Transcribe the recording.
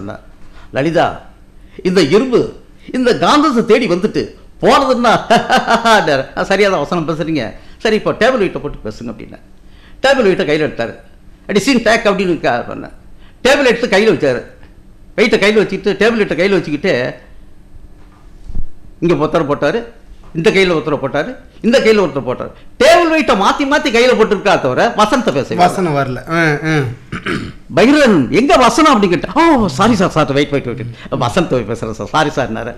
சொன்னேன் லலிதா இந்த இரும்பு இந்த காந்தத்தை தேடி வந்துட்டு போனதுன்னா சரியாக தான் வசனம் பேசுறீங்க சரி இப்போ டேபிள் வெயிட்டை போட்டு பேசுங்க அப்படின்னேன் டேபிள் வெயிட்டை கையில் எடுத்தார் அடிசின் டேக் அப்படின்னு கா- சொன்னேன் டேபிள் எடுத்து கையில் வச்சார் வெயிட்டை கையில் வச்சுக்கிட்டு டேபிள் வெயிட்டை கையில் வச்சுக்கிட்டு இங்கே ஒருத்தர் போட்டார் இந்த கையில் ஒருத்தர் போட்டார் இந்த கையில் ஒருத்தர் போட்டார் டேபிள் வெயிட்டை மாற்றி மாற்றி கையில் போட்டுருக்கா தவிர வசனத்தை பேச வசனம் வரல ஆ, ஆ. பகிரன் எங்க வசனம் அப்படின்னு கேட்டேன் oh sorry sir sir wait wait wait Vasanth பேசுகிறேன் சார் சாரி சார்